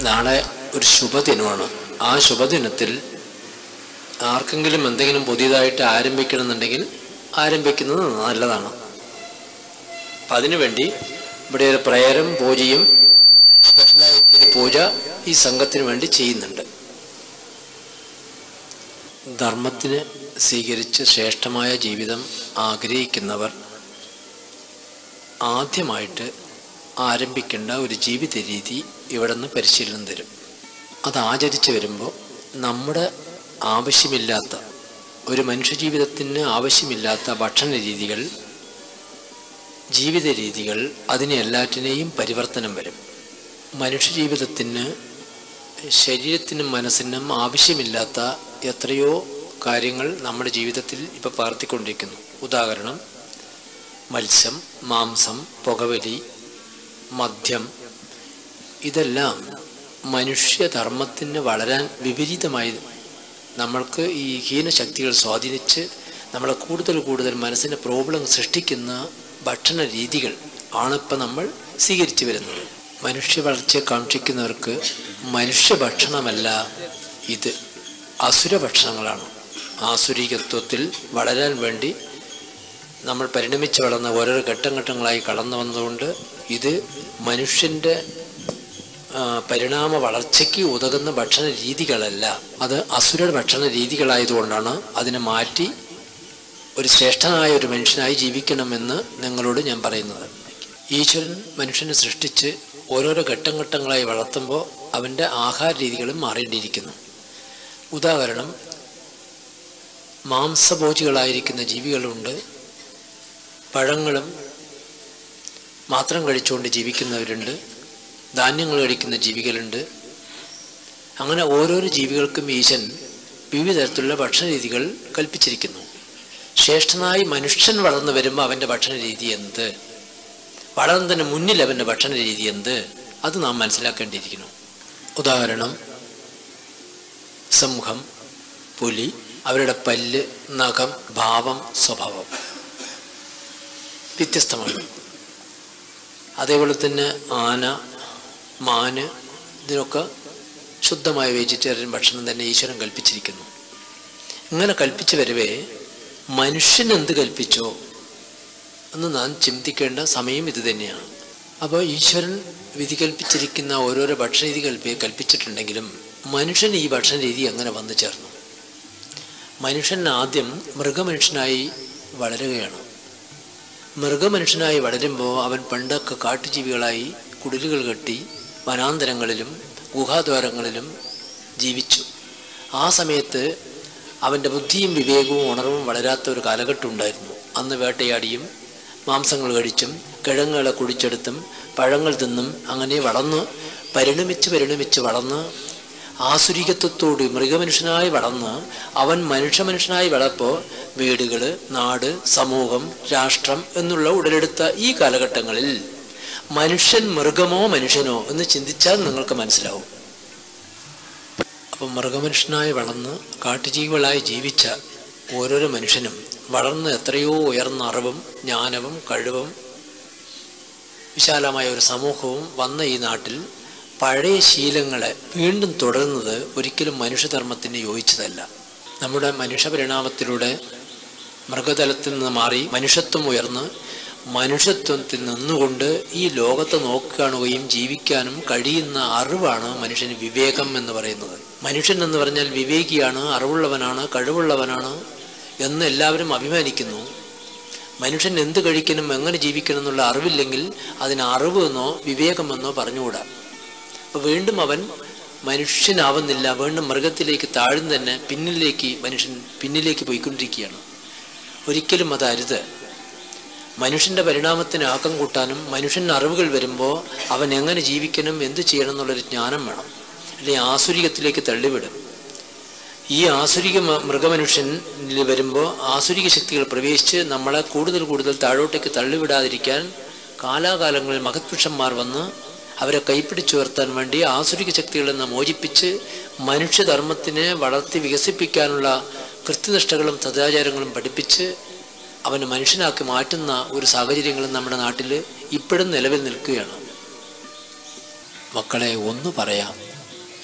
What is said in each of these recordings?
നാളെ ഒരു ശുഭദിനമാണ് ആ ശുഭദിനത്തിൽ ആർക്കെങ്കിലും എന്തെങ്കിലും പുതിയതായിട്ട് ആരംഭിക്കണമെന്നുണ്ടെങ്കിൽ ആരംഭിക്കുന്നത് നല്ലതാണ് അപ്പം അതിനുവേണ്ടി ഇവിടെ ഒരു പ്രയറും പൂജയും സ്പെഷ്യലായിട്ടൊരു പൂജ ഈ സംഘത്തിന് വേണ്ടി ചെയ്യുന്നുണ്ട് ധർമ്മത്തിന് സ്വീകരിച്ച് ശ്രേഷ്ഠമായ ജീവിതം ആഗ്രഹിക്കുന്നവർ ആദ്യമായിട്ട് ആരംഭിക്കേണ്ട ഒരു ജീവിത രീതി ഇവിടെ നിന്ന് പരിശീലനം തരും അത് ആചരിച്ച് വരുമ്പോൾ നമ്മുടെ ആവശ്യമില്ലാത്ത ഒരു മനുഷ്യജീവിതത്തിന് ആവശ്യമില്ലാത്ത ഭക്ഷണ രീതികൾ ജീവിത രീതികൾ അതിനെ എല്ലാറ്റിനെയും പരിവർത്തനം വരും മനുഷ്യജീവിതത്തിന് ശരീരത്തിനും മനസ്സിനും ആവശ്യമില്ലാത്ത എത്രയോ കാര്യങ്ങൾ നമ്മുടെ ജീവിതത്തിൽ ഇപ്പോൾ പകർത്തിക്കൊണ്ടിരിക്കുന്നു ഉദാഹരണം മത്സ്യം മാംസം പുകവലി മദ്യം ഇതെല്ലാം മനുഷ്യധർമ്മത്തിന് വളരാൻ വിപരീതമായി നമ്മൾക്ക് ഈ ഹീനശക്തികൾ സ്വാധീനിച്ച് നമ്മളെ കൂടുതൽ കൂടുതൽ മനസ്സിന് പ്രോബ്ലം സൃഷ്ടിക്കുന്ന ഭക്ഷണ രീതികൾ ആണ് ഇപ്പം നമ്മൾ സ്വീകരിച്ചു വരുന്നത് മനുഷ്യ വളർച്ചയെ കാക്ഷിക്കുന്നവർക്ക് മനുഷ്യ ഭക്ഷണമല്ല ഇത് അസുര ഭക്ഷണങ്ങളാണ് ആസുരികത്വത്തിൽ വളരാൻ വേണ്ടി നമ്മൾ പരിണമിച്ച് വളർന്ന ഓരോരോ ഘട്ടം ഘട്ടങ്ങളായി കടന്നു വന്നതുകൊണ്ട് ഇത് മനുഷ്യൻ്റെ ആ, പരിണാമ വളർച്ചയ്ക്ക് ഉതകുന്ന ഭക്ഷണ രീതികളല്ല അത് അസുര ഭക്ഷണ രീതികളായതുകൊണ്ടാണ് അതിനെ മാറ്റി ഒരു ശ്രേഷ്ഠനായ ഒരു മനുഷ്യനായി ജീവിക്കണമെന്ന് നിങ്ങളോട് ഞാൻ പറയുന്നത് ഈശ്വരൻ മനുഷ്യനെ സൃഷ്ടിച്ച് ഓരോരോ ഘട്ടം ഘട്ടങ്ങളായി വളർത്തുമ്പോൾ അവൻ്റെ ആഹാര രീതികളും മാറേണ്ടിയിരിക്കുന്നു ഉദാഹരണം മാംസഭോജികളായിരിക്കുന്ന ജീവികളുണ്ട് പഴങ്ങളും മാത്രം കഴിച്ചുകൊണ്ട് ജീവിക്കുന്നവരുണ്ട് ധാന്യങ്ങൾ കഴിക്കുന്ന ജീവികളുണ്ട് അങ്ങനെ ഓരോരോ ജീവികൾക്കും ഈശൻ വിവിധ തരത്തിലുള്ള ഭക്ഷണ രീതികൾ കൽപ്പിച്ചിരിക്കുന്നു ശ്രേഷ്ഠനായി മനുഷ്യൻ വളർന്നു വരുമ്പോൾ അവൻ്റെ ഭക്ഷണ രീതി എന്ത് വളർന്നതിന് മുന്നിൽ അവൻ്റെ ഭക്ഷണ രീതി എന്ത് അത് നാം മനസ്സിലാക്കേണ്ടിയിരിക്കുന്നു ഉദാഹരണം സിംഹം പുലി അവരുടെ പല്ല് നഖം ഭാവം സ്വഭാവം വ്യത്യസ്തമാണ് അതേപോലെ തന്നെ ആന മാന് ഇതിനൊക്കെ ശുദ്ധമായ വെജിറ്റേറിയൻ ഭക്ഷണം തന്നെ ഈശ്വരൻ കൽപ്പിച്ചിരിക്കുന്നു ഇങ്ങനെ കൽപ്പിച്ചു വരവേ മനുഷ്യൻ എന്ത് കൽപ്പിച്ചോ എന്ന് നാം ചിന്തിക്കേണ്ട സമയം ഇത് തന്നെയാണ് അപ്പോൾ ഈശ്വരൻ വിധി കൽപ്പിച്ചിരിക്കുന്ന ഓരോരോ ഭക്ഷണ രീതി കൽപ്പി കൽപ്പിച്ചിട്ടുണ്ടെങ്കിലും മനുഷ്യൻ ഈ ഭക്ഷണ രീതി അങ്ങനെ വന്നു ചേർന്നു മനുഷ്യൻ ആദ്യം മൃഗമനുഷ്യനായി വളരുകയാണ് മൃഗമനുഷ്യനായി വളരുമ്പോൾ അവൻ പണ്ടൊക്കെ കാട്ടുജീവികളായി കുടിലുകൾ കെട്ടി വനാന്തരങ്ങളിലും ഗുഹാദ്വാരങ്ങളിലും ജീവിച്ചു ആ സമയത്ത് അവൻ്റെ ബുദ്ധിയും വിവേകവും ഉണർവും വളരാത്ത ഒരു കാലഘട്ടം ഉണ്ടായിരുന്നു അന്ന് വേട്ടയാടിയും മാംസങ്ങൾ കഴിച്ചും കിഴങ്ങുകളെ കുടിച്ചെടുത്തും പഴങ്ങൾ തിന്നും അങ്ങനെ വളർന്ന് പരിണമിച്ച് പരിണമിച്ച് വളർന്ന് ആസുരികത്വത്തോട് മൃഗമനുഷ്യനായി വളർന്ന് അവൻ മനുഷ്യ മനുഷ്യനായി വളർപ്പോൾ വീടുകൾ നാട് സമൂഹം രാഷ്ട്രം എന്നുള്ള ഉടലെടുത്ത ഈ കാലഘട്ടങ്ങളിൽ മനുഷ്യൻ മൃഗമോ മനുഷ്യനോ എന്ന് ചിന്തിച്ചാൽ നിങ്ങൾക്ക് മനസ്സിലാവും അപ്പം മൃഗമനുഷ്യനായി വളർന്ന് കാട്ടുജീവികളായി ജീവിച്ച ഓരോരോ മനുഷ്യനും വളർന്ന് എത്രയോ ഉയർന്ന അറിവും ജ്ഞാനവും കഴിവും വിശാലമായ ഒരു സമൂഹവും വന്ന ഈ നാട്ടിൽ പഴയ ശീലങ്ങളെ വീണ്ടും തുടരുന്നത് ഒരിക്കലും മനുഷ്യധർമ്മത്തിന് യോജിച്ചതല്ല നമ്മുടെ മനുഷ്യപരിണാമത്തിലൂടെ മൃഗതലത്തിൽ നിന്ന് മാറി മനുഷ്യത്വം ഉയർന്ന് മനുഷ്യത്വത്തിൽ നിന്നുകൊണ്ട് ഈ ലോകത്തെ നോക്കിക്കാണുകയും ജീവിക്കാനും കഴിയുന്ന അറിവാണ് മനുഷ്യന് വിവേകം എന്ന് പറയുന്നത് മനുഷ്യൻ എന്ന് പറഞ്ഞാൽ വിവേകിയാണ് അറിവുള്ളവനാണ് കഴിവുള്ളവനാണ് എന്ന് എല്ലാവരും അഭിമാനിക്കുന്നു മനുഷ്യൻ എന്ത് കഴിക്കണം എങ്ങനെ ജീവിക്കണം എന്നുള്ള അറിവില്ലെങ്കിൽ അതിന് അറിവ് എന്നോ വിവേകമെന്നോ പറഞ്ഞുകൂടാ അപ്പോൾ വീണ്ടും അവൻ മനുഷ്യനാവുന്നില്ല വീണ്ടും മൃഗത്തിലേക്ക് താഴ്ന്നു തന്നെ പിന്നിലേക്ക് മനുഷ്യൻ പിന്നിലേക്ക് പോയിക്കൊണ്ടിരിക്കുകയാണ് ഒരിക്കലും അത് അരുത് മനുഷ്യൻ്റെ പരിണാമത്തിന് ആക്കം കൂട്ടാനും മനുഷ്യന് അറിവുകൾ വരുമ്പോൾ അവൻ എങ്ങനെ ജീവിക്കണം എന്ത് ചെയ്യണം എന്നുള്ളൊരു ജ്ഞാനം വേണം അല്ലെങ്കിൽ ആസുരികത്തിലേക്ക് തള്ളിവിടും ഈ ആസുരിക മ- മൃഗമനുഷ്യനിൽ വരുമ്പോൾ ആസുരിക ശക്തികൾ പ്രവേശിച്ച് നമ്മളെ കൂടുതൽ കൂടുതൽ താഴോട്ടേക്ക് തള്ളിവിടാതിരിക്കാൻ കാലാകാലങ്ങളിൽ മഹത്പുരുഷന്മാർ വന്ന് അവരെ കൈപ്പിടിച്ചുയർത്താൻ വേണ്ടി ആസുരിക ശക്തികളിൽ നിന്ന് മോചിപ്പിച്ച് മനുഷ്യധർമ്മത്തിനെ വളർത്തി വികസിപ്പിക്കാനുള്ള കൃത്യനിഷ്ഠകളും സദാചാരങ്ങളും പഠിപ്പിച്ച് അവനെ മനുഷ്യനാക്കി മാറ്റുന്ന ഒരു സാഹചര്യങ്ങളും നമ്മുടെ നാട്ടിൽ ഇപ്പോഴും നിലവിൽ നിൽക്കുകയാണ് മക്കളെ ഒന്ന് പറയാം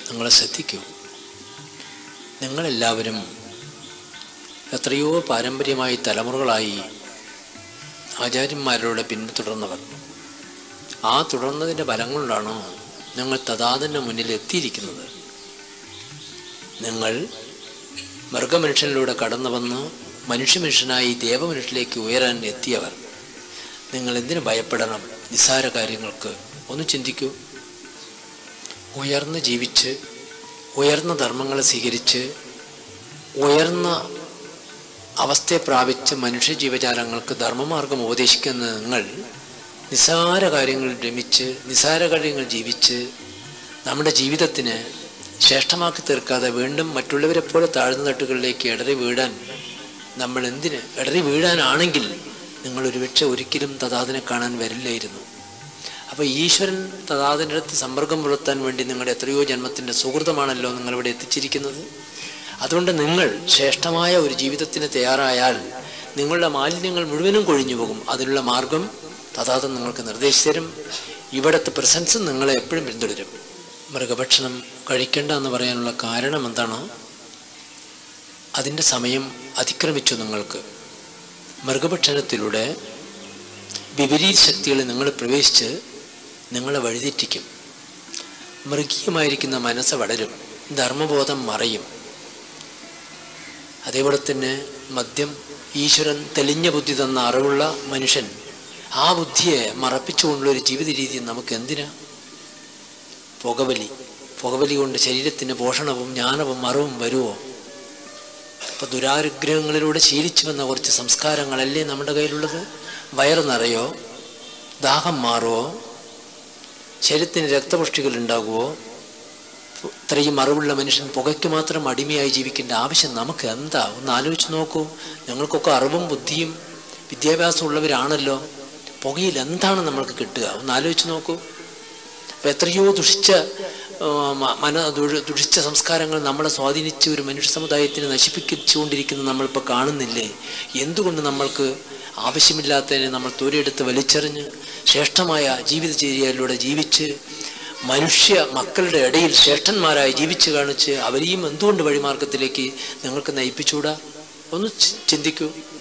നിങ്ങൾ ശ്രദ്ധിക്കൂ നിങ്ങളെല്ലാവരും എത്രയോ പാരമ്പര്യമായി തലമുറകളായി ആചാര്യന്മാരുടെ പിന്തുടർന്നവർ ആ തുടർന്നതിൻ്റെ ഫലം കൊണ്ടാണോ നിങ്ങൾ തഥാതിൻ്റെ മുന്നിൽ എത്തിയിരിക്കുന്നത് നിങ്ങൾ മൃഗമനുഷ്യനിലൂടെ കടന്നു വന്ന് മനുഷ്യമനുഷ്യനായി ദേവമനുഷ്യനിലേക്ക് ഉയരാൻ എത്തിയവർ നിങ്ങൾ എന്തിനു ഭയപ്പെടണം നിസ്സാര കാര്യങ്ങൾക്ക് ഒന്ന് ചിന്തിക്കൂ ഉയർന്ന് ജീവിച്ച് ഉയർന്ന ധർമ്മങ്ങളെ സ്വീകരിച്ച് ഉയർന്ന അവസ്ഥയെ പ്രാപിച്ച് മനുഷ്യ ജീവജാലങ്ങൾക്ക് ധർമ്മമാർഗം ഉപദേശിക്കുന്ന നിങ്ങൾ നിസ്സാര കാര്യങ്ങൾ രമിച്ച് നിസ്സാര കാര്യങ്ങൾ ജീവിച്ച് നമ്മുടെ ജീവിതത്തിന് ശ്രേഷ്ഠമാക്കി തീർക്കാതെ വീണ്ടും മറ്റുള്ളവരെ പോലെ താഴ്ന്ന തട്ടുകളിലേക്ക് ഇടറി വീഴാൻ നമ്മൾ എന്തിന് ഇടറി വീഴാനാണെങ്കിൽ നിങ്ങൾ ഒരുപക്ഷെ ഒരിക്കലും തഥാതിനെ കാണാൻ വരില്ലായിരുന്നു അപ്പോൾ ഈശ്വരൻ തഥാതിൻ്റെ അടുത്ത് സമ്പർക്കം പുലർത്താൻ വേണ്ടി നിങ്ങളുടെ എത്രയോ ജന്മത്തിൻ്റെ സുഹൃതമാണല്ലോ നിങ്ങളിവിടെ എത്തിച്ചിരിക്കുന്നത് അതുകൊണ്ട് നിങ്ങൾ ശ്രേഷ്ഠമായ ഒരു ജീവിതത്തിന് തയ്യാറായാൽ നിങ്ങളുടെ മാലിന്യങ്ങൾ മുഴുവനും കൊഴിഞ്ഞു പോകും അതിനുള്ള മാർഗം തഥാതം നിങ്ങൾക്ക് നിർദ്ദേശിച്ചു തരും ഇവിടുത്തെ പ്രസൻസ് നിങ്ങളെ എപ്പോഴും പിന്തുടരും മൃഗഭക്ഷണം കഴിക്കേണ്ട എന്ന് പറയാനുള്ള കാരണം എന്താണോ അതിൻ്റെ സമയം അതിക്രമിച്ചു നിങ്ങൾക്ക് മൃഗഭക്ഷണത്തിലൂടെ വിപരീത ശക്തികൾ നിങ്ങൾ പ്രവേശിച്ച് നിങ്ങളെ വഴിതെറ്റിക്കും മൃഗീയമായിരിക്കുന്ന മനസ്സ് വളരും ധർമ്മബോധം മറയും അതേപോലെ തന്നെ മദ്യം ഈശ്വരൻ തെളിഞ്ഞ ബുദ്ധി തന്ന അറിവുള്ള മനുഷ്യൻ ആ ബുദ്ധിയെ മറപ്പിച്ചുകൊണ്ടുള്ള ഒരു ജീവിത രീതി നമുക്ക് എന്തിനാ പുകവലി പുകവലി കൊണ്ട് ശരീരത്തിന് പോഷണവും ജ്ഞാനവും അറിവും വരുമോ അപ്പൊ ദുരാനുഗ്രഹങ്ങളിലൂടെ ശീലിച്ചു വന്ന കുറച്ച് സംസ്കാരങ്ങളല്ലേ നമ്മുടെ കയ്യിലുള്ളത് വയറ് നിറയോ ദാഹം മാറുമോ ശരീരത്തിന് രക്തപുഷ്ടികൾ ഉണ്ടാകുമോ ഇത്രയും അറിവുള്ള മനുഷ്യൻ പുകയ്ക്ക് മാത്രം അടിമയായി ജീവിക്കേണ്ട ആവശ്യം നമുക്ക് എന്താ ഒന്ന് ആലോചിച്ച് നോക്കൂ ഞങ്ങൾക്കൊക്കെ അറിവും ബുദ്ധിയും വിദ്യാഭ്യാസം ഉള്ളവരാണല്ലോ പുകയിൽ എന്താണ് നമ്മൾക്ക് കിട്ടുക ഒന്ന് ആലോചിച്ച് നോക്കൂ അപ്പം എത്രയോ ദുഷിച്ച ആ, മ- മന ദുഷ- ദുഷിച്ച സംസ്കാരങ്ങൾ നമ്മളെ സ്വാധീനിച്ച് ഒരു മനുഷ്യ സമുദായത്തിനെ നശിപ്പിച്ചുകൊണ്ടിരിക്കുന്നത് നമ്മളിപ്പോൾ കാണുന്നില്ലേ എന്തുകൊണ്ട് നമ്മൾക്ക് ആവശ്യമില്ലാത്തതിനെ നമ്മൾ തൊരിയെടുത്ത് വലിച്ചെറിഞ്ഞ് ശ്രേഷ്ഠമായ ജീവിതചര്യയിലൂടെ ജീവിച്ച് മനുഷ്യ മക്കളുടെ ഇടയിൽ ശ്രേഷ്ഠന്മാരായി ജീവിച്ച് കാണിച്ച് അവരെയും എന്തുകൊണ്ട് വഴിമാർഗത്തിലേക്ക് നിങ്ങൾക്ക് നയിപ്പിച്ചുകൂടാ ഒന്ന് ചി- ചിന്തിക്കൂ